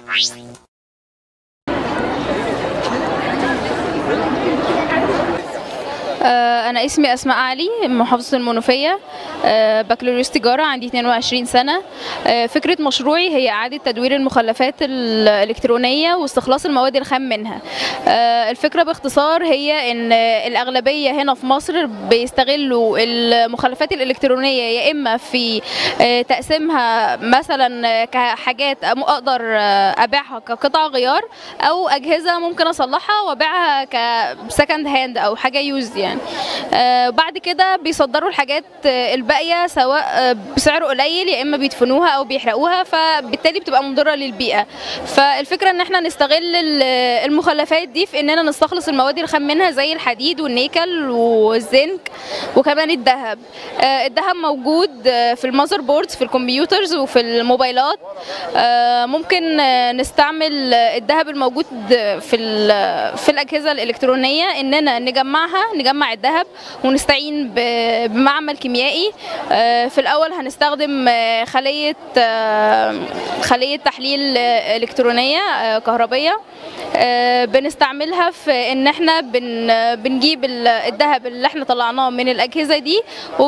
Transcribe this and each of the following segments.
آه، أنا اسمي أسماء علي من محافظة المنوفية آه، بكالوريوس تجارة عندي 22 سنة آه، فكرة مشروعي هي إعادة تدوير المخلفات الإلكترونية واستخلاص المواد الخام منها آه، الفكرة باختصار هي إن الأغلبية هنا في مصر بيستغلوا المخلفات الإلكترونية يا إما في آه، تقسيمها مثلا كحاجات أقدر آه، أبيعها كقطع غيار أو أجهزة ممكن أصلحها وأبيعها كسكند هاند أو حاجة يوز يعني آه، بعد كده بيصدروا الحاجات آه، الباقيه سواء آه، بسعر قليل يا اما بيدفنوها او بيحرقوها فبالتالي بتبقى مضره للبيئه فالفكره ان احنا نستغل ال- المخلفات دي في اننا نستخلص المواد الخام منها زي الحديد والنيكل والزنك وكمان الذهب آه، الذهب موجود آه، في المذر بوردز في الكمبيوترز وفي الموبايلات آه، ممكن آه، نستعمل الذهب الموجود في ال- في الاجهزه الالكترونيه اننا نجمعها نجمع الذهب ونستعين ب- بمعمل كيميائي آه، في الاول هنستخدم آه، خليه آه، خليه تحليل آه، الكترونيه آه، كهربيه آه، بنستعملها في ان احنا بن بنجيب ال- الذهب اللي احنا طلعناه من الاجهزه دي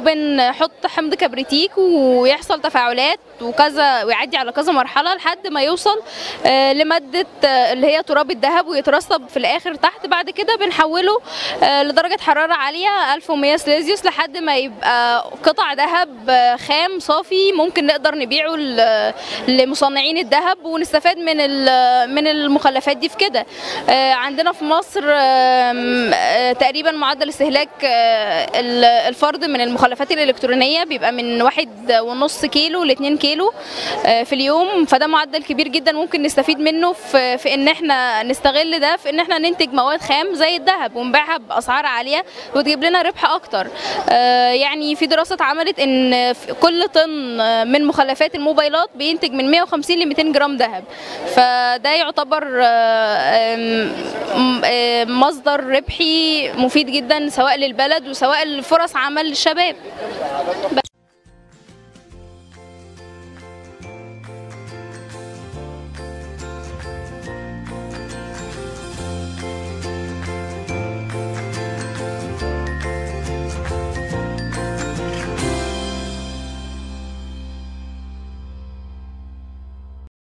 وبنحط حمض كبريتيك ويحصل تفاعلات وكذا ويعدي على كذا مرحله لحد ما يوصل آه، لماده آه، اللي هي تراب الذهب ويترسب في الاخر تحت بعد كده بنحوله آه، لدرجه حراره عاليه 1100 سليزيوس لحد ما يبقى قطع ذهب آه، خام صافي ممكن نقدر نبيعه ل- لمصنعين الذهب ونستفاد من ال- من المخلفات دي في كده آه، عندنا في مصر آم، آه، تقريبا معدل استهلاك آه، ال- الفرد من المخلفات الالكترونيه بيبقى من واحد ونص كيلو لاتنين كيلو آه، في اليوم فده معدل كبير جدا ممكن نستفيد منه في في ان احنا نستغل ده في ان احنا ننتج مواد خام زي الذهب ونبيعها باسعار عاليه وتجيب لنا ربح اكتر آه، يعني في دراسه اتعملت ان في كل طن آه، من مخلفات الموبايلات بينتج من 150 ل 200 جرام ذهب فده يعتبر آه، آم، م- آه، مصدر ربحي مفيد جدا سواء للبلد وسواء لفرص عمل للشباب